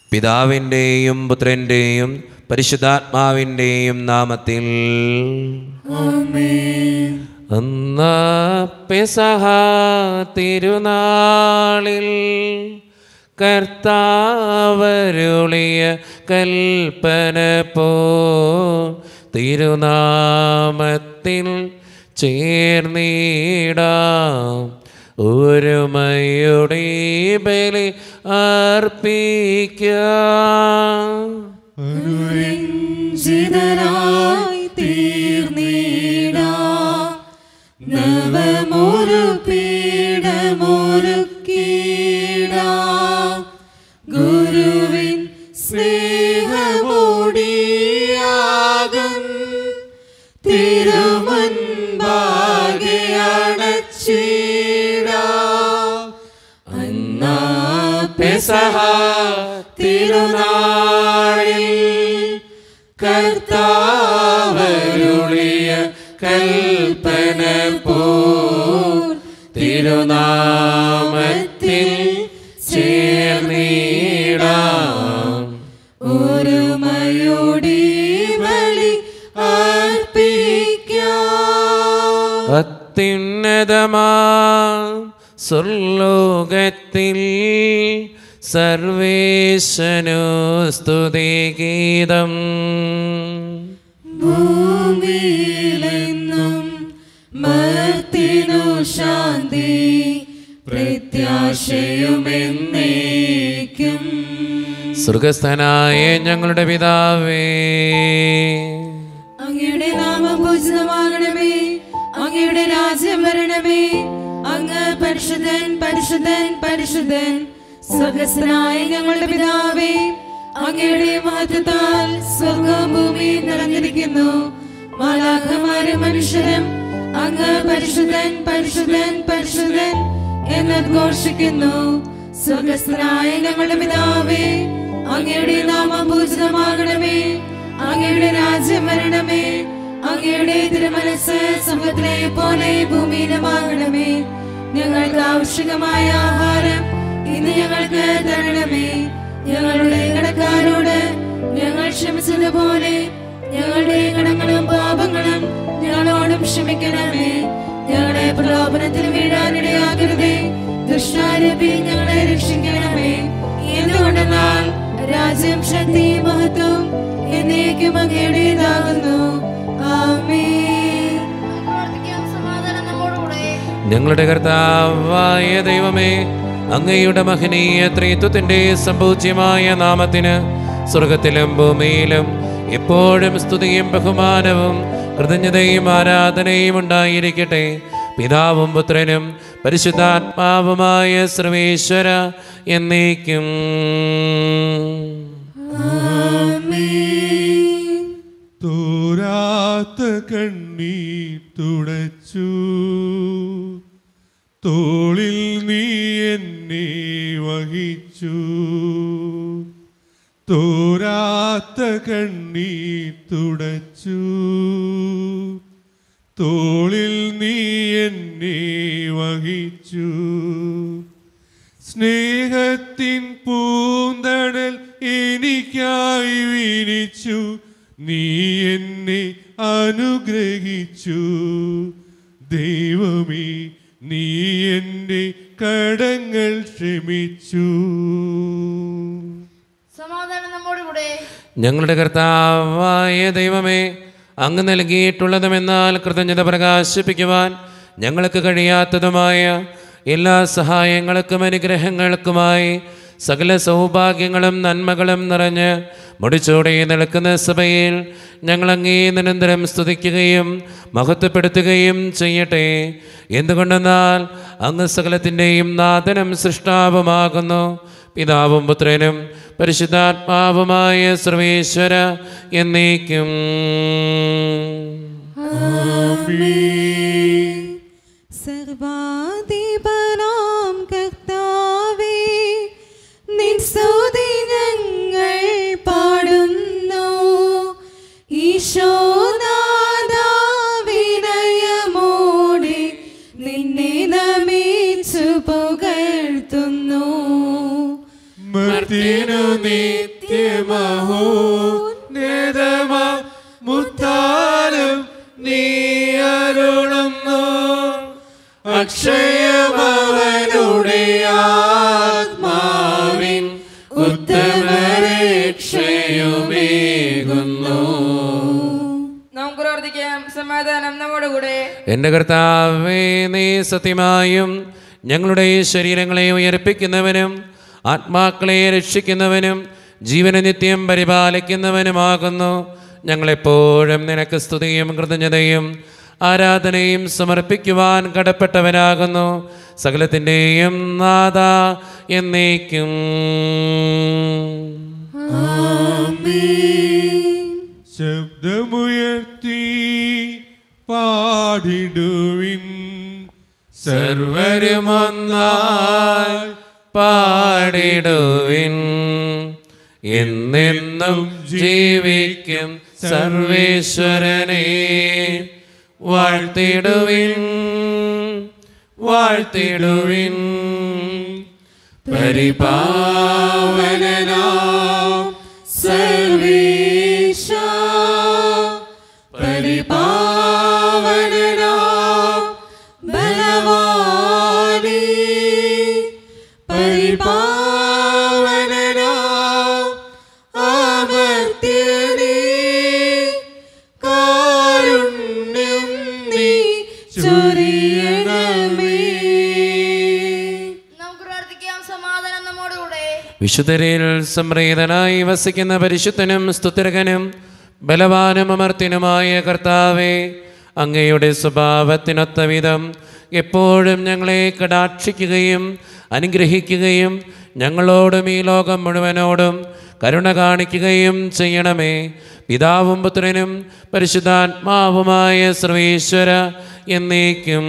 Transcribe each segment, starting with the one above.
പിതാവിൻ്റെയും പുത്രൻ്റെയും പരിശുദ്ധാത്മാവിൻ്റെയും നാമത്തിൽ അന്ന പെസഹ തിരുനാളിൽ കർത്താവരുളിയ കൽപ്പന പോ തിരുനാമത്തിൽ ചേർന്നിടാം ഒരുമയുടെ ബലി അർപ്പിക്കാം അനുരഞ്ജിതരായി തീർന്നിടാ നവമൊരു പീഠമൊരുക്കീടാ ഗുരുവിൻ സ്നേഹമോടിയാകും തിരുമുൻപാകെ അടച്ചിടാ അന്നാ പെസഹ തിരുനാളിൽ കർത്താവരുളിയ കൽപ്പന പോ തിരുനാമത്തിൽ ചേർന്നിടാം ഒരുമയോടി ബലി അർപ്പിക്കാം അത്യുന്നതമാ സ്വർലോകത്തിൽ സർവേശനു സ്തുതിഗീതം ഭൂമിയിലെന്നും മർത്തിനു ശാന്തി പ്രത്യാശയുമെന്നേക്കും സ്വർഗസ്ഥനായ ഞങ്ങളുടെ പിതാവേ അങ്ങയുടെ നാമം പൂജിതമാകണമേ അങ്ങയുടെ രാജ്യം വരണമേ അങ്ങ് പരിശുദ്ധൻ പരിശുദ്ധൻ പരിശുദ്ധൻ സ്വർഗസ്ഥനായ ഞങ്ങളുടെ പിതാവേ അങ്ങയുടെ മഹത്വത്താൽ സ്വർഗവും ഭൂമിയും നിറഞ്ഞിരിക്കുന്നു മാലാഖമാരും മനുഷ്യരും അങ്ങ് പരിശുദ്ധൻ പരിശുദ്ധൻ പരിശുദ്ധൻ എന്ന് ഘോഷിക്കുന്നു സ്വർഗസ്ഥനായ ഞങ്ങളുടെ പിതാവേ അങ്ങയുടെ നാമം പൂജിതമാകണമേ അങ്ങയുടെ രാജ്യം വരണമേ അങ്ങയുടെ തിരുമനസ് സ്വർഗത്തിലെ പോലെ ഭൂമിയിലുമാകണമേ ഞങ്ങൾക്ക് ആവശ്യകമായ ആഹാരം ഇന്ന് ഞങ്ങൾക്ക് തരണമേ ഞങ്ങളുടെ കടക്കാരോട് ഞങ്ങൾ ക്ഷമിച്ചതുപോലെ ഞങ്ങളുടെ കടങ്ങളും പാപങ്ങളും ഞങ്ങളോടും ക്ഷമിക്കണമേ ഞങ്ങളെ പ്രലോഭനത്തിൽ വീഴാനിടയാകരുതേ ദുഷ്ടാരൂപി ഞങ്ങളെ രക്ഷിക്കണമേ എന്തുകൊണ്ടെന്നാൽ രാജ്യം ശക്തി മഹത്വം എന്നേക്കും അങ്ങയുടേതാകുന്നു ആമേൻ പ്രാർത്ഥിക്കാം സമാധാനം നമ്മോടുകൂടെ ഞങ്ങളുടെ കർത്താവായ ദൈവമേ അങ്ങയുടെ മഹനീയ ത്രിത്വത്തിൻ്റെ സമ്പൂജ്യമായ നാമത്തിന് സ്വർഗത്തിലും ഭൂമിയിലും എപ്പോഴും സ്തുതിയും ബഹുമാനവും കൃതജ്ഞതയും ആരാധനയും ഉണ്ടായിരിക്കട്ടെ പിതാവും പുത്രനും പരിശുദ്ധാത്മാവുമായ സർവേശ്വര എന്നേക്കും തോരാത്ത കണ്ണീ തുടച്ചു തോളിൽ നീ എന്നെ വഹിച്ചു തോരാത്ത കണ്ണീ തുടച്ചു തോളിൽ നീ എന്നെ വഹിച്ചു സ്നേഹത്തിൻ പൂന്തണൽ എനിക്കായി വിരിച്ചു നീ എന്നെ അനുഗ്രഹിച്ചു ദൈവമേ നീ എൻ്റെ കടങ്ങൾ ക്ഷമിച്ചു സമാധാനം നമ്മോടുകൂടെ ഞങ്ങളുടെ കർത്താവായ ദൈവമേ അങ്ങ് നൽകിയിട്ടുള്ളതുമെന്നാൽ കൃതജ്ഞത പ്രകാശിപ്പിക്കുവാൻ ഞങ്ങൾക്ക് കഴിയാത്തതുമായ എല്ലാ സഹായങ്ങൾക്കും അനുഗ്രഹങ്ങൾക്കുമായി സകല സൗഭാഗ്യങ്ങളും നന്മകളും നിറഞ്ഞ് മുടിച്ചോടെ നിൽക്കുന്ന സഭയിൽ ഞങ്ങൾ അങ്ങേ നിരന്തരം സ്തുതിക്കുകയും മഹത്വപ്പെടുത്തുകയും ചെയ്യട്ടെ എന്തുകൊണ്ടെന്നാൽ അങ്ങ് സകലത്തിൻ്റെയും നാഥനും സൃഷ്ടാവുമാകുന്നു പിതാവും പുത്രനും പരിശുദ്ധാത്മാവുമായ സർവേശ്വര എന്നേക്കും സർവാധിപനാം കർത്താവേ നിൻ സ്തുതി ഞങ്ങൾ പാടുന്നു ഈശോനാഥാ വിനയമോടെ നിന്നെ നമിച്ചു പുകഴ്ത്തുന്നു മർത്തിനു നിത്യമഹോ നേതമ മുത്താലും നീ അരുളുന്നു അക്ഷയമവനുടെ ആത്മാവിൻ ഉത്തമരക്ഷയുമേകുന്നു നമുക്ക് പ്രാർത്ഥിക്കാം സമാധാനം നമ്മുടെ കൂടെ എൻ്റെ കർത്താവേ നീ സത്യമായും ഞങ്ങളുടെ ഈ ശരീരങ്ങളെ ഉയർപ്പിക്കുന്നവനും ആത്മാക്കളെ രക്ഷിക്കുന്നവനും ജീവന നിത്യം പരിപാലിക്കുന്നവനുമാകുന്നു ഞങ്ങളെപ്പോഴും നിനക്ക് സ്തുതിയും കൃതജ്ഞതയും ആരാധനയും സമർപ്പിക്കുവാൻ കടപ്പെട്ടവനാകുന്നു സകലത്തിൻ്റെയും നാഥ എന്നേക്കും ശബ്ദമുയർത്തി പാടിടുവിൻ സർവരുമൊന്നായി പാടിടുവിൻ എന്നെന്നും ജീവിക്കും സർവേശ്വരനെ വാഴ്ത്തിടുവിൻ വാഴ്ത്തിടുവിൻ പരിപാവനാം സർവേശ പരിപാവനനാം ബലവാനേ പരിപാവനനാം അമർത്യനേ കാരുണ്യം നീ ചൊരിയണമേ നമുക്ക് പ്രാർത്ഥിക്കാം സമാധാനം നമ്മുടെ കൂടെ വിശുദ്ധരിൽ സംപ്രീതനായി വസിക്കുന്ന പരിശുദ്ധനും സ്തുതിരകനും ബലവാനും അമർത്തിനുമായ കർത്താവെ അങ്ങയുടെ സ്വഭാവത്തിനൊത്ത വിധം എപ്പോഴും ഞങ്ങളെ കടാക്ഷിക്കുകയും അനുഗ്രഹിക്കുകയും ഞങ്ങളോടും ഈ ലോകം മുഴുവനോടും കരുണ കാണിക്കുകയും ചെയ്യണമേ പിതാവും പുത്രനും പരിശുദ്ധാത്മാവുമായ സർവേശ്വര എന്നേക്കും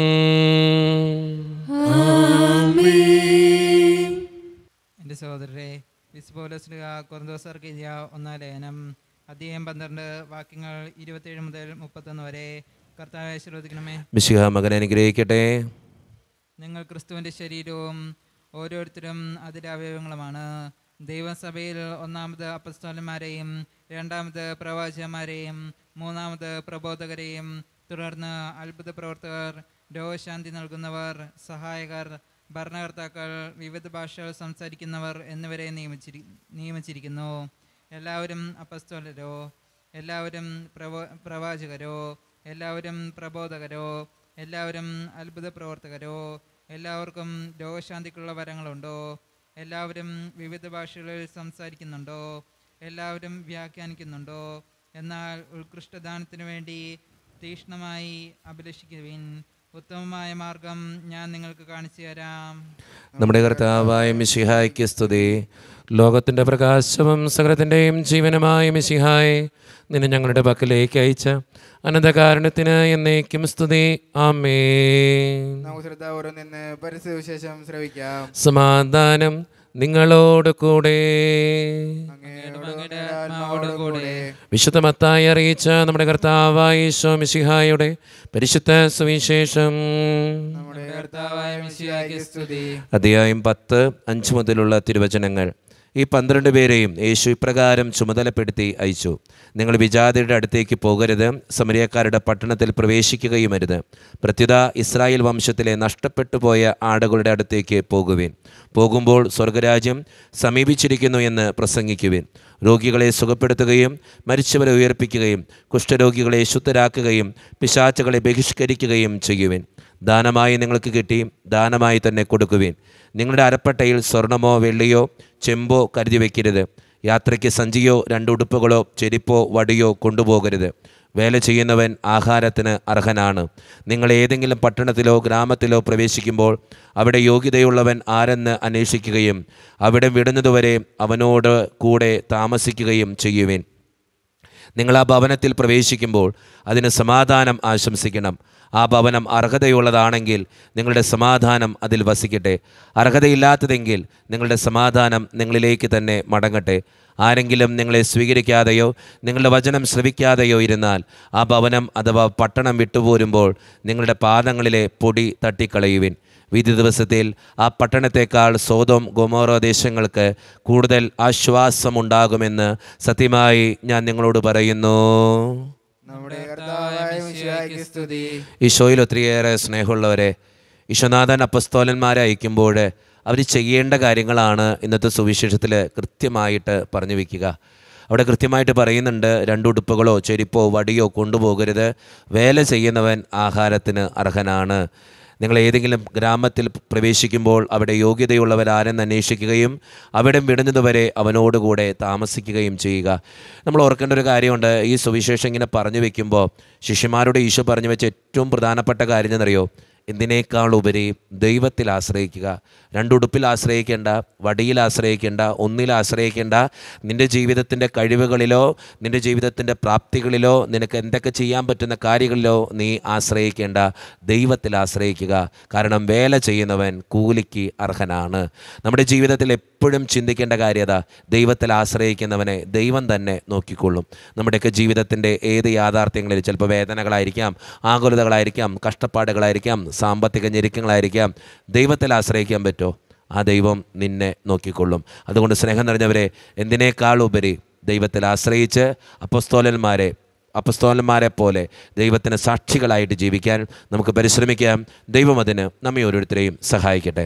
എൻ്റെ സഹോദരരെ വിസ്പോലസ്ലിക കൊറന്തോസർക്ക് എഴുതിയ ഒന്നാം ലേഖനം അധ്യായം പന്ത്രണ്ട് വാക്യങ്ങൾ ഇരുപത്തേഴ് മുതൽ മുപ്പത്തൊന്ന് വരെ കർത്താവെ ശ്രദ്ധിക്കണമേ മിശിഹ മകൻ അനുഗ്രഹിക്കട്ടെ നിങ്ങൾ ക്രിസ്തുവിൻ്റെ ശരീരവും ഓരോരുത്തരും അതിൻ്റെ അവയവങ്ങളുമാണ് ദൈവസഭയിൽ ഒന്നാമത് അപ്പസ്തോലന്മാരെയും രണ്ടാമത് പ്രവാചകന്മാരെയും മൂന്നാമത് പ്രബോധകരെയും തുടർന്ന് അത്ഭുത പ്രവർത്തകർ രോഗശാന്തി നൽകുന്നവർ സഹായകർ ഭരണകർത്താക്കൾ വിവിധ ഭാഷകൾ സംസാരിക്കുന്നവർ എന്നിവരെ നിയമിച്ചിരി നിയമിച്ചിരിക്കുന്നു എല്ലാവരും അപ്പസ്തോലരോ എല്ലാവരും പ്രവോ പ്രവാചകരോ എല്ലാവരും പ്രബോധകരോ എല്ലാവരും അത്ഭുത പ്രവർത്തകരോ എല്ലാവർക്കും രോഗശാന്തിക്കുള്ള വരങ്ങളുണ്ടോ എല്ലാവരും വിവിധ ഭാഷകളിൽ സംസാരിക്കുന്നുണ്ടോ എല്ലാവരും വ്യാഖ്യാനിക്കുന്നുണ്ടോ എന്നാൽ ഉത്കൃഷ്ടദാനത്തിനു വേണ്ടി തീക്ഷ്ണമായി അഭിലഷിക്കുവിൻ ഉത്തമമായ മാർഗം ഞാൻ നിങ്ങൾക്ക് കാണിച്ചു തരാം നമ്മുടെ കർത്താവായ മിശിഹായ്ക്ക് സ്തുതി ലോകത്തിൻ്റെ പ്രകാശവും സകലത്തിൻ്റെയും ജീവനുമായ മിശിഹായെ നിന്നെ ഞങ്ങളുടെ പക്കലേക്ക് അയച്ച അനന്തകാരണത്തിന് എന്നേക്കും സ്തുതി ആമേ നമുക്ക് ശ്രദ്ധാപൂർവ്വം നിന്ന് പരിസ്ഥിതിവിശേഷം ശ്രവിക്കാം സമാധാനം നിങ്ങളോട് കൂടെ അങ്ങയുടെ ആത്മാവോടുകൂടെ വിശുദ്ധ മത്തായി അറിയിച്ച നമ്മുടെ കർത്താവായ ഈശോ മിശിഹായുടെ പരിശുദ്ധ സുവിശേഷം നമ്മുടെ കർത്താവായ മിശിഹായ്ക്ക് സ്തുതി അധ്യായം പത്ത് അഞ്ച് മുതലുള്ള തിരുവചനങ്ങൾ ഈ പന്ത്രണ്ട് പേരെയും യേശു ഇപ്രകാരം ചുമതലപ്പെടുത്തി അയച്ചു നിങ്ങൾ വിജാതിയുടെ അടുത്തേക്ക് പോകരുത് സമരിയക്കാരുടെ പട്ടണത്തിൽ പ്രവേശിക്കുകയുമരുത് പ്രത്യുത ഇസ്രായേൽ വംശത്തിലെ നഷ്ടപ്പെട്ടു പോയ ആടുകളുടെ അടുത്തേക്ക് പോകുവിൻ പോകുമ്പോൾ സ്വർഗരാജ്യം സമീപിച്ചിരിക്കുന്നു എന്ന് പ്രസംഗിക്കുവിൻ രോഗികളെ സുഖപ്പെടുത്തുകയും മരിച്ചവരെ ഉയർപ്പിക്കുകയും കുഷ്ഠരോഗികളെ ശുദ്ധരാക്കുകയും പിശാച്ചുകളെ ബഹിഷ്കരിക്കുകയും ചെയ്യുവിൻ ദാനമായി നിങ്ങൾക്ക് കിട്ടി ദാനമായി തന്നെ കൊടുക്കുവിൻ നിങ്ങളുടെ അരപ്പട്ടയിൽ സ്വർണമോ വെള്ളിയോ ചെമ്പോ കരുതി വയ്ക്കരുത് യാത്രയ്ക്ക് സഞ്ചിയോ രണ്ടുടുപ്പുകളോ ചെരിപ്പോ വടിയോ കൊണ്ടുപോകരുത് വേല ചെയ്യുന്നവൻ ആഹാരത്തിന് അർഹനാണ് നിങ്ങൾ ഏതെങ്കിലും പട്ടണത്തിലോ ഗ്രാമത്തിലോ പ്രവേശിക്കുമ്പോൾ അവിടെ യോഗ്യതയുള്ളവൻ ആരെന്ന് അന്വേഷിക്കുകയും അവിടെ വിടുന്നതുവരെ അവനോട് കൂടെ താമസിക്കുകയും ചെയ്യുവിൻ നിങ്ങൾ ആ ഭവനത്തിൽ പ്രവേശിക്കുമ്പോൾ അതിന് സമാധാനം ആശംസിക്കണം ആ ഭവനം അർഹതയുള്ളതാണെങ്കിൽ നിങ്ങളുടെ സമാധാനം അതിൽ വസിക്കട്ടെ അർഹതയില്ലാത്തതെങ്കിൽ നിങ്ങളുടെ സമാധാനം നിങ്ങളിലേക്ക് തന്നെ മടങ്ങട്ടെ ആരെങ്കിലും നിങ്ങളെ സ്വീകരിക്കാതെയോ നിങ്ങളുടെ വചനം ശ്രവിക്കാതെയോ ഇരുന്നാൽ ആ ഭവനം അഥവാ പട്ടണം വിട്ടുപോരുമ്പോൾ നിങ്ങളുടെ പാദങ്ങളിലെ പൊടി തട്ടിക്കളയുവിൻ വിധി ദിവസത്തിൽ ആ പട്ടണത്തെക്കാൾ സോതോം ഗൊമോറോ ദേശങ്ങൾക്ക് കൂടുതൽ ആശ്വാസമുണ്ടാകുമെന്ന് സത്യമായി ഞാൻ നിങ്ങളോട് പറയുന്നു നമ്മുടെ കർത്താവായ മിശിഹായ്ക്ക് സ്തുതി ഈശോയിൽ ഒത്തിരിയേറെ സ്നേഹമുള്ളവരെ ഈശോനാഥൻ അപ്പസ്തോലന്മാരെ അയക്കുമ്പോൾ അവർ ചെയ്യേണ്ട കാര്യങ്ങളാണ് ഇന്നത്തെ സുവിശേഷത്തിൽ കൃത്യമായിട്ട് പറഞ്ഞു വയ്ക്കുക അവിടെ കൃത്യമായിട്ട് പറയുന്നുണ്ട് രണ്ടുടുപ്പുകളോ ചെരിപ്പോ വടിയോ കൊണ്ടുപോകരുത് വേല ചെയ്യുന്നവൻ ആഹാരത്തിന് അർഹനാണ് നിങ്ങൾ ഏതെങ്കിലും ഗ്രാമത്തിൽ പ്രവേശിക്കുമ്പോൾ അവിടെ യോഗ്യതയുള്ളവരാരെന്ന് അന്വേഷിക്കുകയും അവിടെ വിടുന്നതുവരെ അവനോടുകൂടെ താമസിക്കുകയും ചെയ്യുക നമ്മൾ ഓർക്കേണ്ട ഒരു കാര്യമുണ്ട് ഈ സുവിശേഷം ഇങ്ങനെ പറഞ്ഞു വെക്കുമ്പോൾ ശിഷ്യന്മാരോട് ഈശോ പറഞ്ഞു വെച്ച ഏറ്റവും പ്രധാനപ്പെട്ട കാര്യം എന്നറിയോ എന്തിനേക്കാൾ ഉപരി ദൈവത്തിൽ ആശ്രയിക്കുക രണ്ടുടുപ്പിൽ ആശ്രയിക്കേണ്ട വടിയിൽ ആശ്രയിക്കേണ്ട ഒന്നിൽ ആശ്രയിക്കേണ്ട നിൻ്റെ ജീവിതത്തിൻ്റെ കഴിവുകളിലോ നിൻ്റെ ജീവിതത്തിൻ്റെ പ്രാപ്തികളിലോ നിനക്ക് എന്തൊക്കെ ചെയ്യാൻ പറ്റുന്ന കാര്യങ്ങളിലോ നീ ആശ്രയിക്കേണ്ട ദൈവത്തിൽ ആശ്രയിക്കുക കാരണം വേല ചെയ്യുന്നവൻ കൂലിക്ക് അർഹനാണ് നമ്മുടെ ജീവിതത്തിൽ എപ്പോഴും ചിന്തിക്കേണ്ട കാര്യത ദൈവത്തിൽ ആശ്രയിക്കുന്നവനെ ദൈവം തന്നെ നോക്കിക്കൊള്ളും നമ്മുടെയൊക്കെ ജീവിതത്തിൻ്റെ ഏത് യാഥാർത്ഥ്യങ്ങളിൽ ചിലപ്പോൾ വേദനകളായിരിക്കാം ആകുലതകളായിരിക്കാം കഷ്ടപ്പാടുകളായിരിക്കാം സാമ്പത്തിക ഞെരുക്കങ്ങളായിരിക്കാം ദൈവത്തിൽ ആശ്രയിക്കാൻ പറ്റുമോ ആ ദൈവം നിന്നെ നോക്കിക്കൊള്ളും അതുകൊണ്ട് സ്നേഹം നിറഞ്ഞവരെ എന്തിനേക്കാൾ ഉപരി ദൈവത്തിൽ ആശ്രയിച്ച് അപ്പസ്തോലന്മാരെ അപ്പസ്തോലന്മാരെ പോലെ ദൈവത്തിന് സാക്ഷികളായിട്ട് ജീവിക്കാൻ നമുക്ക് പരിശ്രമിക്കാം ദൈവം അതിന് നമ്മെ ഓരോരുത്തരെയും സഹായിക്കട്ടെ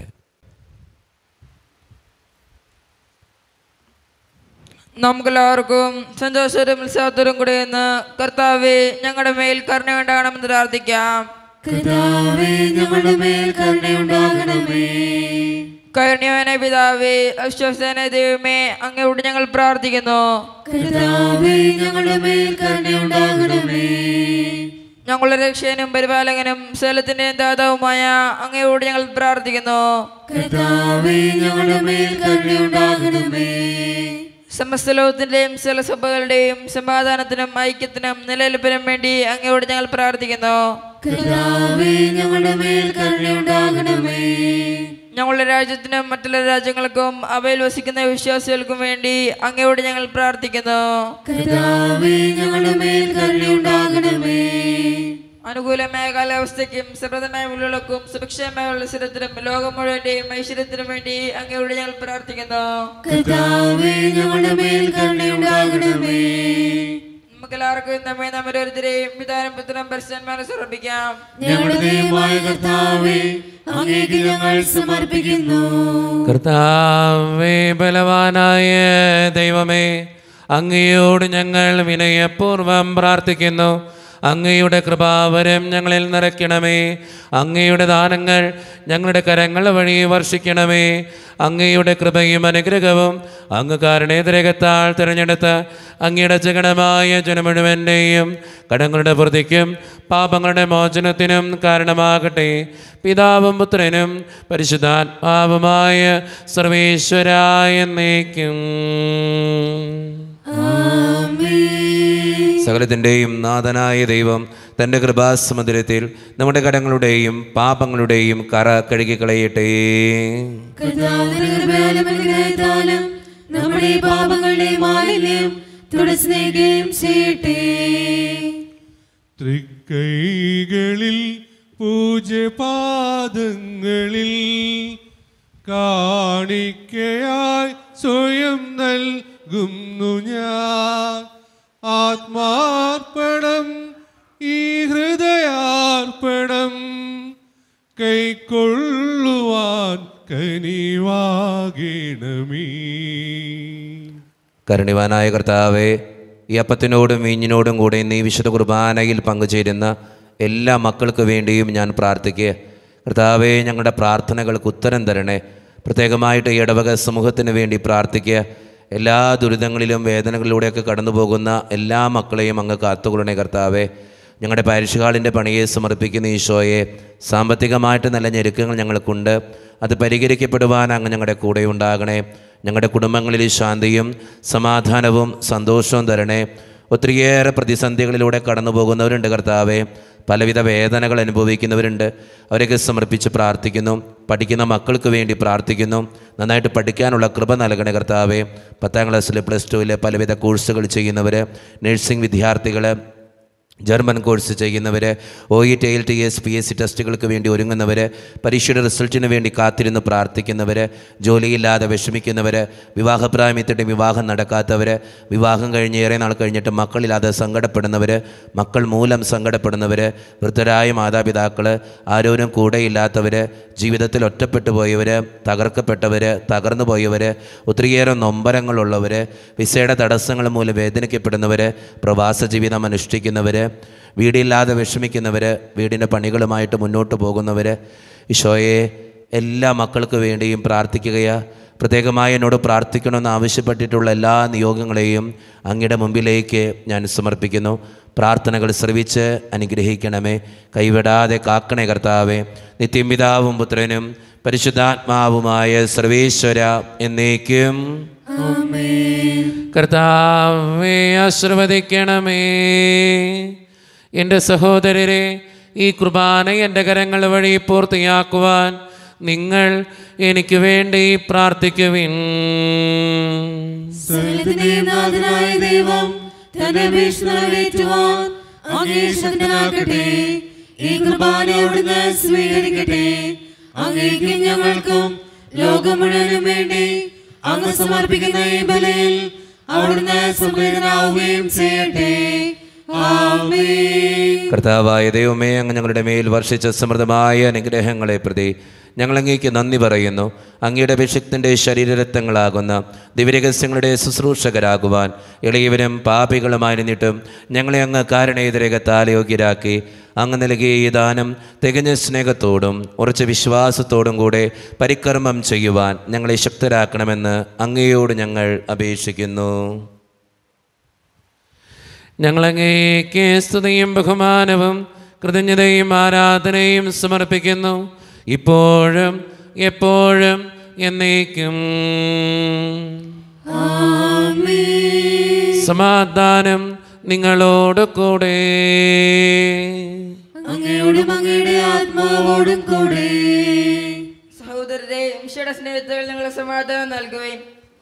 നമുക്കെല്ലാവർക്കും സന്തോഷവും ഉത്സാഹത്തോടും കൂടെ ഇന്ന് കർത്താവെ ഞങ്ങളുടെ മേൽ കരുണയുണ്ടാകണമെന്ന് പ്രാർത്ഥിക്കാം കർത്താവേ ഞങ്ങളുടെ മേൽ കരുണയുണ്ടാകണമേ കരുണ്യവന പിതാവേ അവിശ്വസന ദൈവമേ അങ്ങയോട് ഞങ്ങൾ പ്രാർത്ഥിക്കുന്നു കർത്താവേ ഞങ്ങളുടെ മേൽ കരുണയുണ്ടാകണമേ ഞങ്ങളുടെ രക്ഷകനും പരിപാലകനും സ്ഥലത്തിന്റെയും ദാതാവുമായ അങ്ങയോട് ഞങ്ങൾ പ്രാർത്ഥിക്കുന്നു കർത്താവേ ഞങ്ങളുടെ മേൽ കരുണയുണ്ടാകണമേ സമസ്ത ലോകത്തിന്റെയും സ്ഥലസഭകളുടെയും സമാധാനത്തിനും ഐക്യത്തിനും നിലനിൽപ്പിനും വേണ്ടി അങ്ങയോട് ഞങ്ങൾ പ്രാർത്ഥിക്കുന്നു കർത്താവേ ഞങ്ങളുടെ മേൽ കരുണയുണ്ടാകണമേ ഞങ്ങളുടെ രാജ്യത്തിനും മറ്റുള്ള രാജ്യങ്ങൾക്കും അവയിൽ വസിക്കുന്ന വിശ്വാസികൾക്കും വേണ്ടി അങ്ങയോട് ഞങ്ങൾ പ്രാർത്ഥിക്കുന്നു കർത്താവേ ഞങ്ങളുടെ മേൽ കരുണയുണ്ടാകണമേ അനുകൂലമായ കാലാവസ്ഥയ്ക്കും സമൃദ്ധമായ വിളകൾക്കും സുഭിക്ഷമായ മത്സരത്തിനും ലോകം മുഴുവന്റെയും ഐശ്വര്യത്തിനും വേണ്ടി അങ്ങയോട് ഞങ്ങൾ പ്രാർത്ഥിക്കുന്നു കർത്താവേ ഞങ്ങളുടെ മേൽ കരുണയുണ്ടാകണമേ നമുക്കെല്ലാവർക്കും നമ്മെ നമ്മുടെ ഓരോരുത്തരെയും പിതാനും പുത്രനും പരിശുദ്ധന്മാരെ സമർപ്പിക്കാം ഞങ്ങളുടെ ദൈവമായ കർത്താവേ അങ്ങേക്ക് ഞങ്ങൾ സമർപ്പിക്കുന്നു കർത്താവേ ബലവാനായ ദൈവമേ അങ്ങയോട് ഞങ്ങൾ വിനയപൂർവം പ്രാർത്ഥിക്കുന്നു അങ്ങയുടെ കൃപാവരം ഞങ്ങളിൽ നിറയ്ക്കണമേ അങ്ങയുടെ ദാനങ്ങൾ ഞങ്ങളുടെ കരങ്ങൾ വഴി വർഷിക്കണമേ അങ്ങയുടെ കൃപയും അനുഗ്രഹവും അങ്ങ് കാരണേതരകത്താൽ തിരഞ്ഞെടുത്ത് അങ്ങയുടെ ജഗണമായ ജനമുഴുവൻ്റെയും കടങ്ങളുടെ വൃത്തിക്കും പാപങ്ങളുടെ മോചനത്തിനും കാരണമാകട്ടെ പിതാവും പുത്രനും പരിശുദ്ധാത്മാവുമായ സർവേശ്വരായ എന്നേക്കും സകലത്തിൻ്റെയും നാഥനായ ദൈവം തൻ്റെ കൃപാസമുദ്രത്തിൽ നമ്മുടെ കടങ്ങളുടെയും പാപങ്ങളുടെയും കറ കഴുകിക്കളയട്ടെ കർത്താവിന്റെ കൃപയാലും അനുഗ്രഹത്താലും നമ്മുടെ പാപങ്ങളുടെ മാലിന്യം തുടച്ചു നീക്കുകയും ചെയ്യട്ടെ തൃക്കൈകളിൽ പൂജപാദങ്ങളിൽ കാണിക്കയായി സ്വയം നൽകുന്നു ഞാൻ ആത്മാർപ്പണം ഈ ഹൃദയാർപ്പണം കൈക്കൊള്ളുവാൻ കനിവാകണമേ കരുണിവാനായ കർത്താവെ ഈ അപ്പത്തിനോടും വീഞ്ഞിനോടും കൂടെ നീ വിശുദ്ധ കുർബാനയിൽ പങ്കുചേരുന്ന എല്ലാ മക്കൾക്ക് വേണ്ടിയും ഞാൻ പ്രാർത്ഥിക്കുക കർത്താവെ ഞങ്ങളുടെ പ്രാർത്ഥനകൾക്ക് ഉത്തരം തരണേ പ്രത്യേകമായിട്ട് ഈ ഇടവക സമൂഹത്തിന് വേണ്ടി പ്രാർത്ഥിക്കുക എല്ലാ ദുരിതങ്ങളിലും വേദനകളിലൂടെയൊക്കെ കടന്നു പോകുന്ന എല്ലാ മക്കളെയും അങ്ങ് കാത്തുകൊള്ളണേ കർത്താവെ ഞങ്ങളുടെ പാരിഷുകാളിൻ്റെ പണിയെ സമർപ്പിക്കുന്ന ഈശോയെ സാമ്പത്തികമായിട്ട് നല്ല ഞെരുക്കങ്ങൾ ഞങ്ങൾക്കുണ്ട് അത് പരിഹരിക്കപ്പെടുവാൻ അങ്ങ് ഞങ്ങളുടെ കൂടെ ഉണ്ടാകണേ ഞങ്ങളുടെ കുടുംബങ്ങളിൽ ശാന്തിയും സമാധാനവും സന്തോഷവും തരണേ ഒത്തിരിയേറെ പ്രതിസന്ധികളിലൂടെ കടന്നു പോകുന്നവരുണ്ട് കർത്താവെ പലവിധ വേദനകൾ അനുഭവിക്കുന്നവരുണ്ട് അവരെയൊക്കെ സമർപ്പിച്ച് പ്രാർത്ഥിക്കുന്നു പഠിക്കുന്ന മക്കൾക്ക് വേണ്ടി പ്രാർത്ഥിക്കുന്നു നന്നായിട്ട് പഠിക്കാനുള്ള കൃപ നൽകണേ കർത്താവെ പത്താം ക്ലാസ്സിൽ പ്ലസ് ടുവിൽ പലവിധ കോഴ്സുകൾ ചെയ്യുന്നവർ നഴ്സിംഗ് വിദ്യാർത്ഥികൾ ജർമ്മൻ കോഴ്സ് ചെയ്യുന്നവർ O E T L T S P S C ടെസ്റ്റുകൾക്ക് വേണ്ടി ഒരുങ്ങുന്നവർ പരീക്ഷയുടെ റിസൾട്ടിന് വേണ്ടി കാത്തിരുന്ന് പ്രാർത്ഥിക്കുന്നവർ ജോലിയില്ലാതെ വിഷമിക്കുന്നവർ വിവാഹപ്രായമെത്തിയിട്ട് വിവാഹം നടക്കാത്തവർ വിവാഹം കഴിഞ്ഞ് ഏറെ നാൾ കഴിഞ്ഞിട്ട് മക്കളില്ലാതെ സങ്കടപ്പെടുന്നവർ മക്കൾ മൂലം സങ്കടപ്പെടുന്നവർ വൃദ്ധരായ മാതാപിതാക്കൾ ആരോരും കൂടെയില്ലാത്തവർ ജീവിതത്തിൽ ഒറ്റപ്പെട്ടു പോയവർ തകർക്കപ്പെട്ടവർ തകർന്നു പോയവർ ഒത്തിരിയേറെ നൊമ്പരങ്ങളുള്ളവർ വിസയുടെ തടസ്സങ്ങൾ മൂലം വേദനിക്കപ്പെടുന്നവർ പ്രവാസ ജീവിതം അനുഷ്ഠിക്കുന്നവർ വീടില്ലാതെ വിഷമിക്കുന്നവർ വീടിൻ്റെ പണികളുമായിട്ട് മുന്നോട്ട് പോകുന്നവർ ഈശോയെ എല്ലാ മക്കൾക്ക് വേണ്ടിയും പ്രാർത്ഥിക്കുകയാ പ്രത്യേകമായി എന്നോട് പ്രാർത്ഥിക്കണമെന്ന് ആവശ്യപ്പെട്ടിട്ടുള്ള എല്ലാ നിയോഗങ്ങളെയും അങ്ങയുടെ മുമ്പിലേക്ക് ഞാൻ സമർപ്പിക്കുന്നു പ്രാർത്ഥനകൾ ശ്രവിച്ച് അനുഗ്രഹിക്കണമേ കൈവിടാതെ കാക്കണേ കർത്താവേ നിത്യം പിതാവും പുത്രനും പരിശുദ്ധാത്മാവുമായ സർവേശ്വര എന്നേക്കും കർത്താവെ ആശീർവദിക്കണമേ എൻ്റെ സഹോദരരെ ഈ കുർബാന എൻ്റെ കരങ്ങൾ വഴി പൂർത്തിയാക്കുവാൻ നിങ്ങൾ എനിക്ക് വേണ്ടി പ്രാർത്ഥിക്കുവിൻ സകലത്തിന്റെ നാഥനായ ദൈവം തന്റെ അപേക്ഷ നിറവേറ്റുവാൻ അങ്ങേ ശക്തനാക്കട്ടെ ഈ കുർബാന അവിടുന്ന് സ്വീകരിക്കട്ടെ അങ്ങേക്കും ഞങ്ങൾക്കും ലോകം മുഴുവനും വേണ്ടി അങ്ങ് സമർപ്പിക്കുന്ന ഈ ബലിയിൽ അവിടുന്ന് സംപ്രീതനാവുകയും ചെയ്യട്ടെ ആമേൻ കർത്താവായ ദൈവമേ അങ്ങ് ഞങ്ങളുടെ മേൽ വർഷിച്ച സമൃദ്ധമായ അനുഗ്രഹങ്ങളെ പ്രതി ഞങ്ങൾ അങ്ങേക്ക് നന്ദി പറയുന്നു അങ്ങയുടെ അഭിഷിക്തൻ്റെ ശരീരരത്നങ്ങളാകുന്ന ദിവ്യരഹസ്യങ്ങളുടെ ശുശ്രൂഷകരാകുവാൻ എളിയവരും പാപികളുമായിരുന്നിട്ടും ഞങ്ങളെ അങ്ങ് കാരണേതരകത്താൽ യോഗ്യരാക്കി അങ്ങ് നൽകിയ ഈ ദാനം തികഞ്ഞ സ്നേഹത്തോടും ഉറച്ച വിശ്വാസത്തോടും കൂടെ പരിക്രമം ചെയ്യുവാൻ ഞങ്ങളെ ശക്തരാക്കണമെന്ന് അങ്ങയോട് ഞങ്ങൾ അപേക്ഷിക്കുന്നു ഞങ്ങളങ്ങേക്ക് സ്തുതിയും ബഹുമാനവും കൃതജ്ഞതയും ആരാധനയും സമർപ്പിക്കുന്നു ഇപ്പോഴും എപ്പോഴും എന്നേക്കും സമാധാനം നിങ്ങളോട് കൂടെ അങ്ങയോടും അങ്ങയുടെ ആത്മാവോടും കൂടെ സഹോദരരെ മിഷയുടെ സ്നേഹത്തിൽ നിങ്ങൾ സമാധാനം നൽകുകയും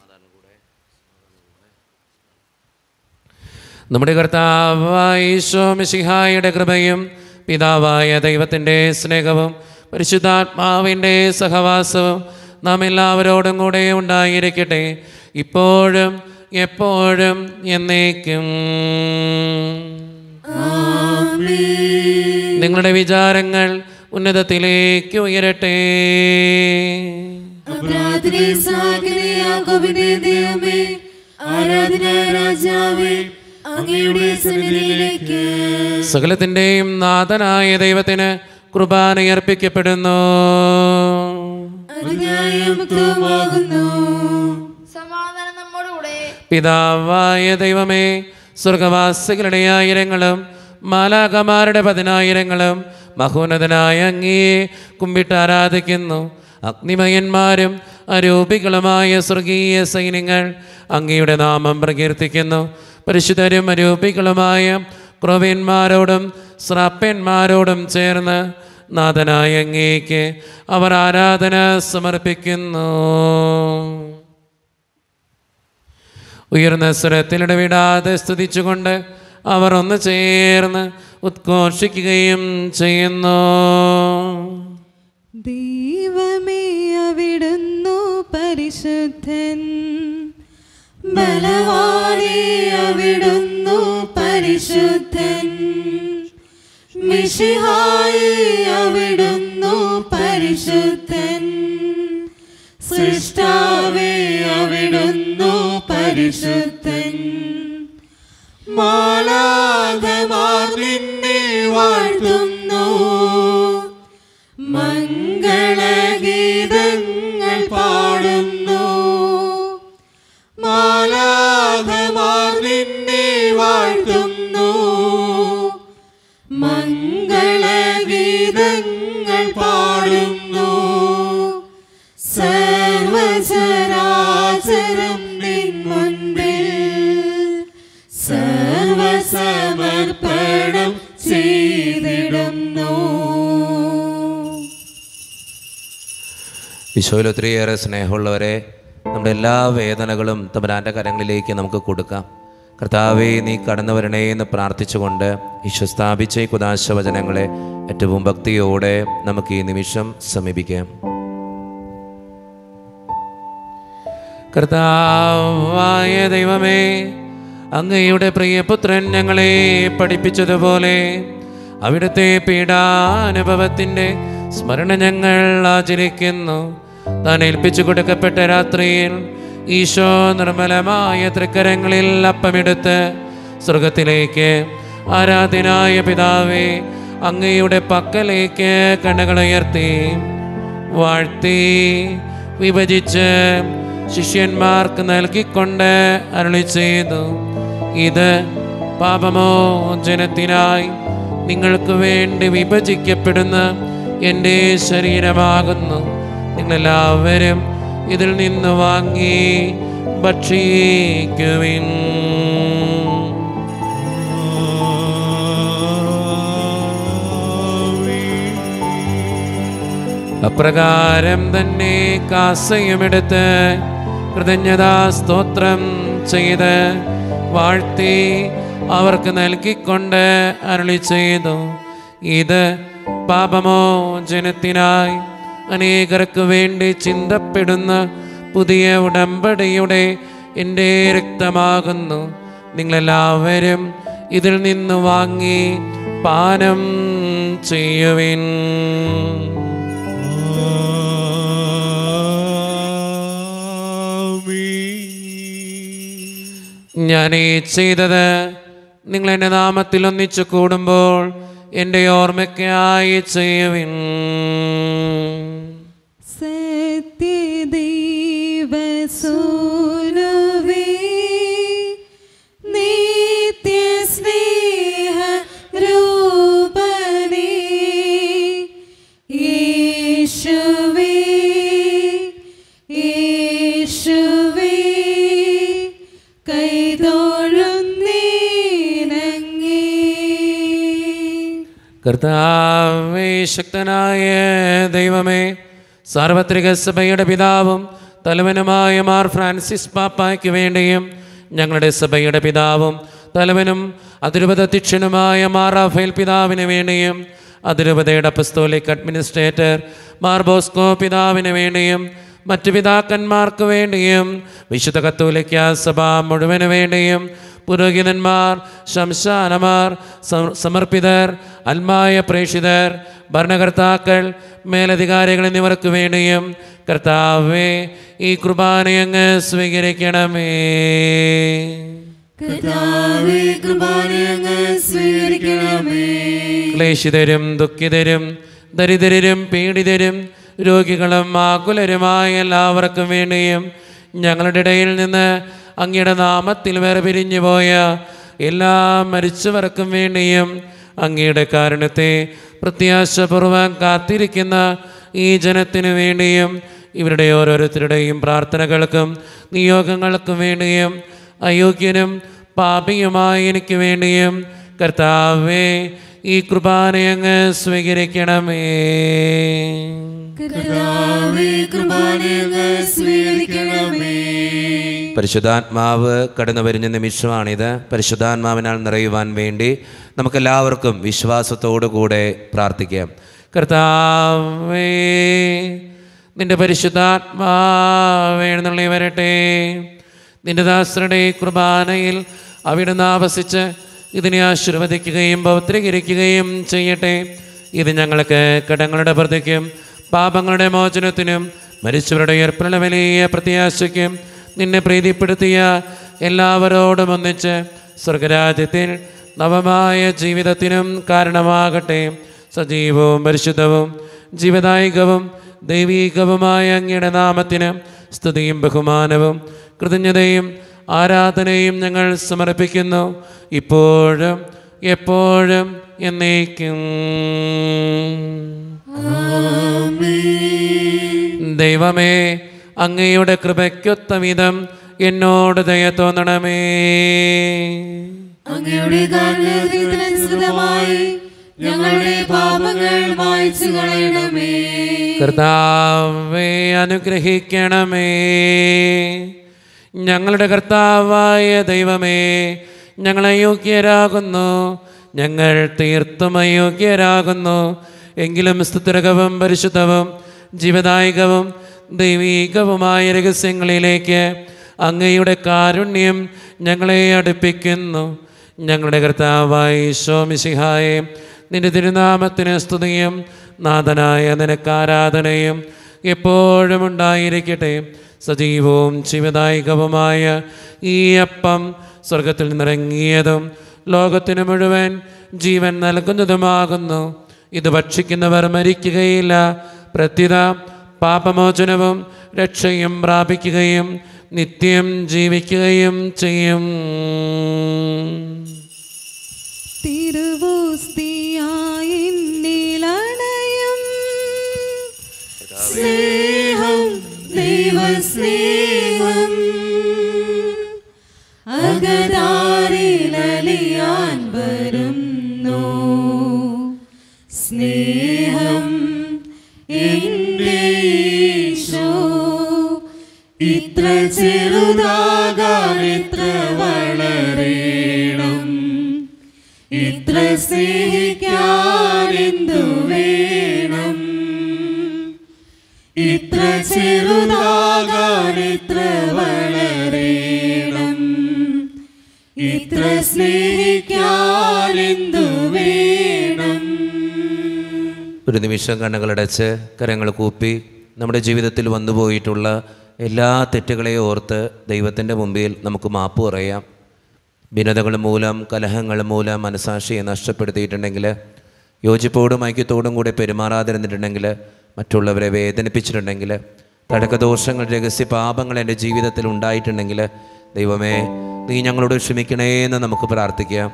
നമ്മുടെ കർത്താവായ ഈശോ മിശിഹായുടെ കൃപയും പിതാവായ ദൈവത്തിൻ്റെ സ്നേഹവും പരിശുദ്ധാത്മാവിൻ്റെ സഹവാസവും നാം എല്ലാവരോടും കൂടെ ഉണ്ടായിരിക്കട്ടെ ഇപ്പോഴും എപ്പോഴും എന്നേക്കും നിങ്ങളുടെ വിചാരങ്ങൾ ഉന്നതത്തിലേക്ക് ഉയരട്ടെ അപരാധിനെ സാഗിനെ യാക്കോബിന്റെ ദൈവമേ ആരാധന രാജാവേ അങ്ങയുടെ സന്നിധിയിലേക്ക് സകലത്തിൻ്റെയും നാഥനായ ദൈവത്തിന് കുർബാനയർപ്പിക്കപ്പെടുന്നു അത് ന്യായമുക്തമാകുന്നു സമാധാനം നമ്മോടുകൂടെ പിതാവായ ദൈവമേ സ്വർഗവാസികളുടെ ആയിരങ്ങളും മാലാകമാരുടെ പതിനായിരങ്ങളും മഹോന്നതനായ അങ്ങയെ കുമ്പിട്ട് ആരാധിക്കുന്നു അഗ്നിമയന്മാരും അരൂപികളുമായ സ്വർഗീയ സൈന്യങ്ങൾ അങ്ങയുടെ നാമം പ്രകീർത്തിക്കുന്നു പരിശുദ്ധരും അരൂപികളുമായ ക്രൊവ്യന്മാരോടും സ്രാപ്പന്മാരോടും ചേർന്ന് നാഥനായ അങ്ങേക്ക് അവർ ആരാധന സമർപ്പിക്കുന്നു ഉയർന്ന സ്വരത്തിലിടവിടാതെ സ്തുതിച്ചുകൊണ്ട് അവർ ഒന്ന് ചേർന്ന് ഉദ്ഘോഷിക്കുകയും ചെയ്യുന്നു ദൈവമേ അവിടുന്നു പരിശുദ്ധൻ ബലവാനേ അവിടുന്നു പരിശുദ്ധൻ മിശിഹായി അവിടുന്നു പരിശുദ്ധൻ സൃഷ്ടാവേ അവിടുന്നു പരിശുദ്ധൻ മാലാകമാർ നിന്നെ വാഴ്ത്തുന്നു മംഗളഗീതങ്ങൾ പാടുന്നു മാലാകമാർ നിന്നെ വാഴ്ത്തുന്നു മംഗളഗീതങ്ങൾ പാടുന്നു സർവചരാചരം നിൻ മുൻപിൽ സർവസമർപ്പണം ചെയ്തിടുന്നു ഈശോയിൽ ഒത്തിരിയേറെ സ്നേഹമുള്ളവരെ നമ്മുടെ എല്ലാ വേദനകളും തമ്പുരാൻ്റെ കരങ്ങളിലേക്ക് നമുക്ക് കൊടുക്കാം കർത്താവെ നീ കടന്നു വരണേ എന്ന് പ്രാർത്ഥിച്ചുകൊണ്ട് ഈശോ സ്ഥാപിച്ച ഈ കുദാശ വചനങ്ങളെ ഏറ്റവും ഭക്തിയോടെ നമുക്ക് ഈ നിമിഷം സമീപിക്കാം കർത്താവായ ദൈവമേ അങ്ങയുടെ പ്രിയപുത്രൻ ഞങ്ങളെ പഠിപ്പിച്ചതുപോലെ അവിടുത്തെ പീഡാനുഭവത്തിൻ്റെ സ്മരണ ഞങ്ങൾ ആചരിക്കുന്നു താൻ ഏൽപ്പിച്ചു കൊടുക്കപ്പെട്ട രാത്രിയിൽ ഈശോ നിർമ്മലമായ തൃക്കരങ്ങളിൽ അപ്പമെടുത്ത് സ്വർഗത്തിലേക്ക് ആരാധനായ പിതാവേ അങ്ങയുടെ പക്കലേക്ക് കണ്ണുകളുയർത്തി വാഴ്ത്തി വിഭജിച്ച് ശിഷ്യന്മാർക്ക് നൽകിക്കൊണ്ട് അരുളി ചെയ്തു ഇത് പാപമോചനത്തിനായി നിങ്ങൾക്ക് വേണ്ടി വിഭജിക്കപ്പെടുന്ന എൻ്റെ ശരീരമാകുന്നു നിങ്ങളെല്ലാവരും ഇതിൽ നിന്ന് വാങ്ങി ഭക്ഷിക്കുവിൻ അപ്രകാരം തന്നെ കാസയുമെടുത്ത് കൃതജ്ഞതാ സ്തോത്രം ചെയ്ത് വാഴ്ത്തി അവർക്ക് നൽകിക്കൊണ്ട് അരുളി ചെയ്തു ഇത് പാപമോചനത്തിനായി അനേകർക്ക് വേണ്ടി ചിന്തപ്പെടുന്ന പുതിയ ഉടമ്പടിയുടെ എൻ്റെ രക്തമാകുന്നു നിങ്ങളെല്ലാവരും ഇതിൽ നിന്ന് വാങ്ങി പാനം ചെയ്യുവിൻ ഞാൻ ഈ ചെയ്തത് നിങ്ങൾ എൻ്റെ നാമത്തിൽ ഒന്നിച്ചു കൂടുമ്പോൾ എൻ്റെ ഓർമ്മയ്ക്കായി ചെയ്യുവിൻ സത്യദൈവസൂനുവേ നിത്യസ്നേഹ രൂപനേ യേശുവേ യേശുവേ കൈതൊഴുന്നീനങ്ങേ കർത്താവേ ശക്തനായ ദൈവമേ സാർവത്രിക സഭയുടെ പിതാവും തലവനുമായ മാർ ഫ്രാൻസിസ് പാപ്പായ്ക്ക് വേണ്ടിയും ഞങ്ങളുടെ സഭയുടെ പിതാവും തലവനും അതിരൂപതധ്യക്ഷനുമായ മാർ റാഫേൽ പിതാവിന് വേണ്ടിയും അതിരൂപതയുടെ അപ്പസ്തോലിക് അഡ്മിനിസ്ട്രേറ്റർ മാർ ബോസ്കോ പിതാവിന് വേണ്ടിയും മറ്റു പിതാക്കന്മാർക്ക് വേണ്ടിയും വിശുദ്ധ കത്തോലിക്ക സഭ മുഴുവന് വേണ്ടിയും പുരോഹിതന്മാർ ശംശാനമാർ സമ- സമർപ്പിതർ അൽമായ പ്രേക്ഷിതർ ഭരണകർത്താക്കൾ മേലധികാരികൾ എന്നിവർക്ക് വേണ്ടിയും കർത്താവേ ഈ കുർബാനയങ്ങ് സ്വീകരിക്കണമേ കർത്താവേ കൃപാനയങ്ങ് സ്വീകരിക്കണമേ ക്ലേശിതരും ദുഃഖിതരും ദരിദ്രരും പീഡിതരും രോഗികളും ആകുലരുമായ എല്ലാവർക്കും വേണ്ടിയും ഞങ്ങളുടെ ഇടയിൽ നിന്ന് അങ്ങയുടെ നാമത്തിൽ വേർപിരിഞ്ഞു പോയ എല്ലാ മരിച്ചവർക്കും വേണ്ടിയും അങ്ങയുടെ കാരണത്തെ പ്രത്യാശപൂർവ്വം കാത്തിരിക്കുന്ന ഈ ജനത്തിനു വേണ്ടിയും ഇവരുടെ ഓരോരുത്തരുടെയും പ്രാർത്ഥനകൾക്കും നിയോഗങ്ങൾക്കും വേണ്ടിയും അയോഗ്യനും പാപിയുമായ എനിക്ക് വേണ്ടിയും കർത്താവേ ഈ കൃപാനയങ്ങ് സ്വീകരിക്കണമേ കർത്താവേ കൃപാനയങ്ങ് സ്വീകരിക്കണമേ പരിശുദ്ധാത്മാവ് കടന്നു വരുന്ന നിമിഷമാണിത് പരിശുദ്ധാത്മാവിനാൽ നിറയുവാൻ വേണ്ടി നമുക്കെല്ലാവർക്കും വിശ്വാസത്തോടു കൂടെ പ്രാർത്ഥിക്കാം കർത്താവേ നിന്റെ പരിശുദ്ധാത്മാവേഴുന്നള്ളി വരട്ടെ നിന്റെ ദാസരുടെ ഈ കുർബാനയിൽ അവിടുന്ന് ആവസിച്ച് ഇതിനെ ആശീർവദിക്കുകയും പൗത്രീകരിക്കുകയും ചെയ്യട്ടെ ഇത് ഞങ്ങൾക്ക് കടങ്ങളുടെ പ്രതിക്കും പാപങ്ങളുടെ മോചനത്തിനും മരിച്ചവരുടെ ഉയർപ്പിനുള്ള വലിയ പ്രത്യാശയ്ക്കും നിന്നെ പ്രീതിപ്പെടുത്തിയ എല്ലാവരോടും ഒന്നിച്ച് സ്വർഗരാജ്യത്തിൽ നവമായ ജീവിതത്തിനും കാരണമാകട്ടെ സജീവവും പരിശുദ്ധവും ജീവദായികവും ദൈവീകവുമായ അങ്ങയുടെ നാമത്തിന് സ്തുതിയും ബഹുമാനവും കൃതജ്ഞതയും ആരാധനയും ഞങ്ങൾ സമർപ്പിക്കുന്നു ഇപ്പോഴും എപ്പോഴും എന്നേക്കും ദൈവമേ അങ്ങയുടെ കൃപയ്ക്കൊത്ത വിധം എന്നോട് ദയ തോന്നണമേ അങ്ങയുടെ കാരണത്തിനനുസൃതമായി ഞങ്ങളുടെ പാപങ്ങൾ മായ്ച്ചു കളയണമേ കർത്താവെ അനുഗ്രഹിക്കണമേ ഞങ്ങളുടെ കർത്താവായ ദൈവമേ ഞങ്ങൾ അയോഗ്യരാകുന്നു ഞങ്ങൾ തീർത്തും അയോഗ്യരാകുന്നു എങ്കിലും സ്തുതിരകവും പരിശുദ്ധവും ജീവദായകവും ദൈവീകവുമായ രഹസ്യങ്ങളിലേക്ക് അങ്ങയുടെ കാരുണ്യം ഞങ്ങളെ അടുപ്പിക്കുന്നു ഞങ്ങളുടെ കർത്താവായ ശോമിസിഹായെ നിന്റെ തിരുനാമത്തിന് സ്തുതിയും നാഥനായ നിനക്ക് ആരാധനയും എപ്പോഴും ഉണ്ടായിരിക്കട്ടെ സജീവവും ജീവദായകവുമായ ഈ അപ്പം സ്വർഗത്തിൽ നിന്നിറങ്ങിയതും ലോകത്തിന് മുഴുവൻ ജീവൻ നൽകുന്നതുമാകുന്നു ഇത് ഭക്ഷിക്കുന്നവർ മരിക്കുകയില്ല പ്രത്യുത പാപമോചനവും രക്ഷയും പ്രാപിക്കുകയും നിത്യം ജീവിക്കുകയും ചെയ്യും തിരുവോസ്തിയായി നിളണയം സ്നേഹം ദൈവസ്നേഹം അകതാരിലലിയാൻ വരുന്നു സ്നേഹം എൻ്റെ ഈശോ ഇത്ര ചെറുതാകാൻ എത്ര വളരേണം ഇത്ര സ്നേഹിക്കാൻ എന്തു വേണം ഇത്ര ചെറുതാകാൻ എത്ര വളരേണം ഇത്ര സ്നേഹിക്കാൻ എന്തു വേണം ഒരു നിമിഷം കണ്ണുകളടച്ച് കരങ്ങൾ കൂപ്പി നമ്മുടെ ജീവിതത്തിൽ വന്നുപോയിട്ടുള്ള എല്ലാ തെറ്റുകളെയും ഓർത്ത് ദൈവത്തിൻ്റെ മുമ്പിൽ നമുക്ക് മാപ്പ് പറയാം ഭിന്നതകൾ മൂലം കലഹങ്ങൾ മൂലം മനസാക്ഷിയെ നഷ്ടപ്പെടുത്തിയിട്ടുണ്ടെങ്കിൽ യോജിപ്പോടും ഐക്യത്തോടും കൂടെ പെരുമാറാതിരുന്നിട്ടുണ്ടെങ്കിൽ മറ്റുള്ളവരെ വേദനിപ്പിച്ചിട്ടുണ്ടെങ്കിൽ തടക്കദോഷങ്ങൾ രഹസ്യ പാപങ്ങൾ എൻ്റെ ജീവിതത്തിൽ ഉണ്ടായിട്ടുണ്ടെങ്കിൽ ദൈവമേ നീ ഞങ്ങളോട് ക്ഷമിക്കണേ എന്ന് നമുക്ക് പ്രാർത്ഥിക്കാം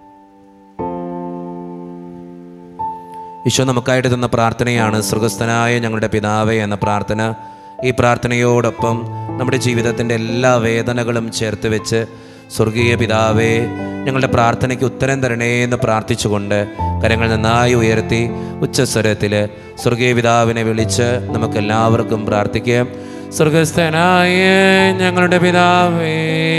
ഈശോ നമുക്കായിട്ട് തന്ന പ്രാർത്ഥനയാണ് സ്വർഗസ്ഥനായ ഞങ്ങളുടെ പിതാവേ എന്ന പ്രാർത്ഥന ഈ പ്രാർത്ഥനയോടൊപ്പം നമ്മുടെ ജീവിതത്തിൻ്റെ എല്ലാ വേദനകളും ചേർത്ത് വെച്ച് സ്വർഗീയ പിതാവേ ഞങ്ങളുടെ പ്രാർത്ഥനയ്ക്ക് ഉത്തരം തരണേ എന്ന് പ്രാർത്ഥിച്ചുകൊണ്ട് കരങ്ങൾ നന്നായി ഉയർത്തി ഉച്ചസ്വരത്തിൽ സ്വർഗീയ പിതാവിനെ വിളിച്ച് നമുക്കെല്ലാവർക്കും പ്രാർത്ഥിക്കാം സ്വർഗസ്ഥനായ ഞങ്ങളുടെ പിതാവേ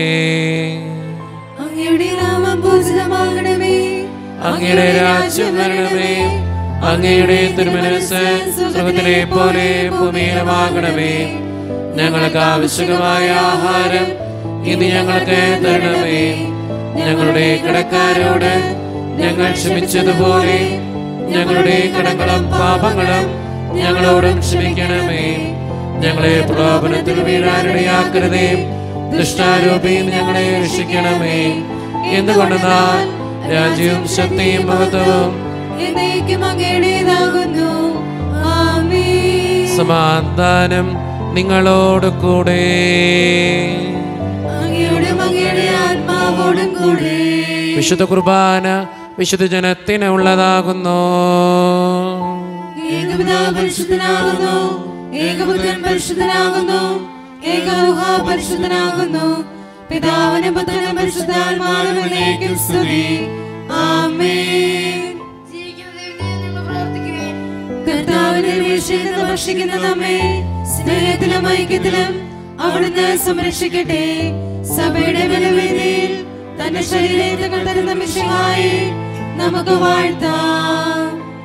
അങ്ങയുടെ നാമം പൂജിതമാകണമേ അങ്ങയുടെ രാജ്യം വരണമേ അങ്ങയുടെ തിരുമനസ് സ്വർഗത്തിലെ പോലെ ഭൂമിയിലുമാകണമേ ഞങ്ങൾക്ക് ആവശ്യമായ ആഹാരം ഇനി ഞങ്ങൾക്ക് തരണമേ ഞങ്ങളുടെ കടക്കാരോട് ഞങ്ങൾ ക്ഷമിച്ചതുപോലെ ഞങ്ങളുടെ കടങ്ങളും പാപങ്ങളും ഞങ്ങളോടും ക്ഷമിക്കണമേ ഞങ്ങളെ പ്രലോഭനത്തിൽ വീഴാനിടയാക്കരുതേ ദുഷ്ടാരൂപിയിൽ ഞങ്ങളെ രക്ഷിക്കണമേ എന്തുകൊണ്ടെന്നാൽ രാജ്യവും ശക്തിയും മഹത്വവും എന്നേക്കും അങ്ങയുടേതാകുന്നു ആമേൻ സമാധാനം നിങ്ങളോട് കൂടെ അങ്ങയോടും അങ്ങയുടെ ആത്മാവോടും കൂടെ വിശുദ്ധ കുർബാന വിശുദ്ധ ജനത്തിന് ഉള്ളതാകുന്നു ഏകപിതാവ് പരിശുദ്ധനാകുന്നു ഏകപുത്രൻ പരിശുദ്ധനാകുന്നു ഏകൗഹ പരിശുദ്ധനാകുന്നു പിതാവിനും പുത്രനും പരിശുദ്ധാത്മാവിനേക്കും സ്തുതി ആമേൻ ജീവിക്കുന്ന ദൈവത്തെ നിങ്ങൾ പ്രാർത്ഥിക്കുകയും കർത്താവിനെ വീഴ്ചയിൽ ഭക്ഷിക്കുന്ന നമ്മെ സ്നേഹത്തിലും ഐക്യത്തിലും അവിടുന്ന് സംരക്ഷിക്കട്ടെ സഭയുടെ ബലവേദിയിൽ തന്റെ ശരീരങ്ങൾ തരുന്ന മിശമായി നമുക്ക് വാഴ്ത്താം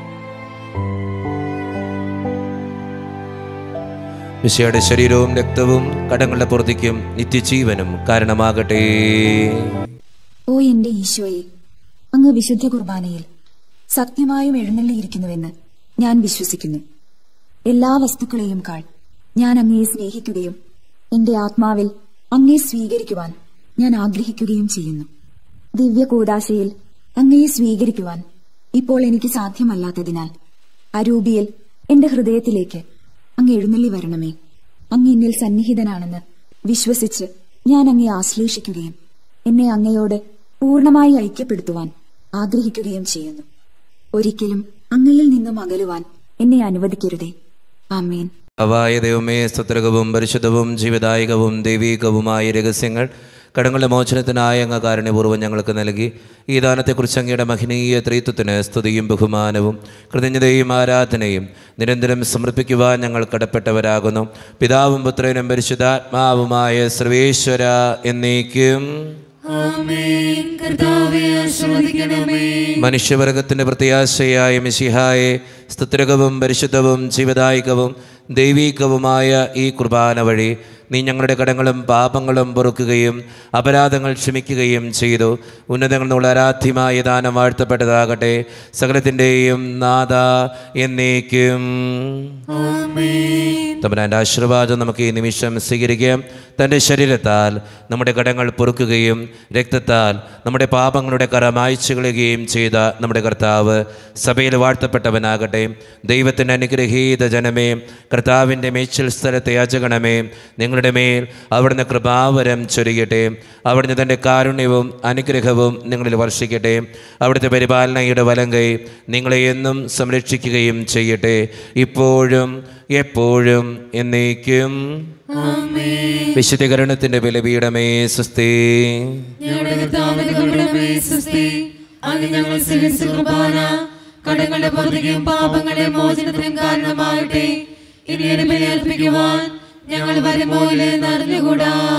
മിശയുടെ ശരീരവും രക്തവും കടങ്ങളുടെ പുറത്തേക്കും നിത്യജീവനും കാരണമാകട്ടെ ഓ എന്റെ ഈശോയെ അങ്ങ് വിശുദ്ധ കുർബാനയിൽ സത്യമായും എഴുന്നള്ളിയിരിക്കുന്നുവെന്ന് ഞാൻ വിശ്വസിക്കുന്നു എല്ലാ വസ്തുക്കളെയും കാൾ ഞാൻ അങ്ങയെ സ്നേഹിക്കുകയും എന്റെ ആത്മാവിൽ അങ്ങയെ സ്വീകരിക്കുവാൻ ഞാൻ ആഗ്രഹിക്കുകയും ചെയ്യുന്നു ദിവ്യ കൂദാശയിൽ അങ്ങയെ സ്വീകരിക്കുവാൻ ഇപ്പോൾ എനിക്ക് സാധ്യമല്ലാത്തതിനാൽ അരൂപിയിൽ എന്റെ ഹൃദയത്തിലേക്ക് അങ്ങ് എഴുന്നള്ളി വരണമേ അങ്ങ് എന്നിൽ സന്നിഹിതനാണെന്ന് വിശ്വസിച്ച് ഞാൻ അങ്ങയെ ആശ്ലേഷിക്കുകയും എന്നെ അങ്ങയോട് പൂർണ്ണമായി ഐക്യപ്പെടുത്തുവാൻ ആഗ്രഹിക്കുകയും ചെയ്യുന്നു ഒരിക്കലും അങ്ങയിൽ നിന്നും അകലുവാൻ എന്നെ അനുവദിക്കരുതേ ആമേൻ അവായ ദൈവമേ സ്തുത്രകവും പരിശുദ്ധവും ജീവദായകവും ദൈവീകവുമായ രഹസ്യങ്ങൾ കടങ്ങളുടെ മോചനത്തിനായ അങ്ങ് കാരുണ്യപൂർവ്വം ഞങ്ങൾക്ക് നൽകി ഈ ദാനത്തെക്കുറിച്ച് അങ്ങയുടെ മഹനീയ ത്രീത്വത്തിന് സ്തുതിയും ബഹുമാനവും കൃതജ്ഞതയും ആരാധനയും നിരന്തരം സമർപ്പിക്കുവാൻ ഞങ്ങൾ കടപ്പെട്ടവരാകുന്നു പിതാവും പുത്രനും പരിശുദ്ധാത്മാവുമായ സർവേശ്വര എന്നേക്കും ആമേൻ കർത്താവെ ആശീർവദിക്കണമേ മനുഷ്യവർഗത്തിന്റെ പ്രത്യാശയായ മിശിഹായെ സ്തുത്രകവും പരിശുദ്ധവും ജീവദായകവും ദൈവീകവുമായ ഈ കുർബാന വഴി നീ ഞങ്ങളുടെ കടങ്ങളും പാപങ്ങളും പൊറുക്കുകയും അപരാധങ്ങൾ ക്ഷമിക്കുകയും ചെയ്തു ഉന്നതങ്ങളിൽ നിന്നുള്ള ആരാധ്യമായ ദാനം വാഴ്ത്തപ്പെട്ടതാകട്ടെ സകലത്തിൻ്റെയും നാഥ എന്നേക്കും തമ്പുരാൻ്റെ ആശീർവാദം നമുക്ക് ഈ നിമിഷം സ്വീകരിക്കാം തൻ്റെ ശരീരത്താൽ നമ്മുടെ കടങ്ങൾ പൊറുക്കുകയും രക്തത്താൽ നമ്മുടെ പാപങ്ങളുടെ കറ മായ്ച്ചു കളയുകയും ചെയ്ത നമ്മുടെ കർത്താവ് സഭയിൽ വാഴ്ത്തപ്പെട്ടവനാകട്ടെ ദൈവത്തിൻ്റെ അനുഗ്രഹീത ജനമേ കർത്താവിൻ്റെ മേച്ചിൽ സ്ഥലത്തെ യാചകണമേ നിങ്ങളുടെ മേൽ അവിടുന്ന് കൃപാവരം ചൊരിയട്ടെ അവിടുന്ന് തൻ്റെ കാരുണ്യവും അനുഗ്രഹവും നിങ്ങളിൽ വർഷിക്കട്ടെ അവിടുത്തെ പരിപാലനയുടെ വലങ്കൈ നിങ്ങളെ എന്നും സംരക്ഷിക്കുകയും ചെയ്യട്ടെ ഇപ്പോഴും എപ്പോഴും എന്നേക്കും വിശുദ്ധീകരണത്തിന്റെ ബലപീഠമേ സുസ്ഥി ഞങ്ങളുടെ കർത്താവിന്റെ കരുണമേ സുസ്തി അങ്ങ് ഞങ്ങൾ സ്വീകരിച്ച കുർബാന കടങ്ങളുടെ പൊറുതിക്കും പാപങ്ങളുടെ മോചനത്തിനും കാരണമാകട്ടെ ഇനി ഒരു ബലി അർപ്പിക്കുവാൻ ഞങ്ങൾ വരുമോ ഇല്ലെന്ന് അറിഞ്ഞുകൂടാ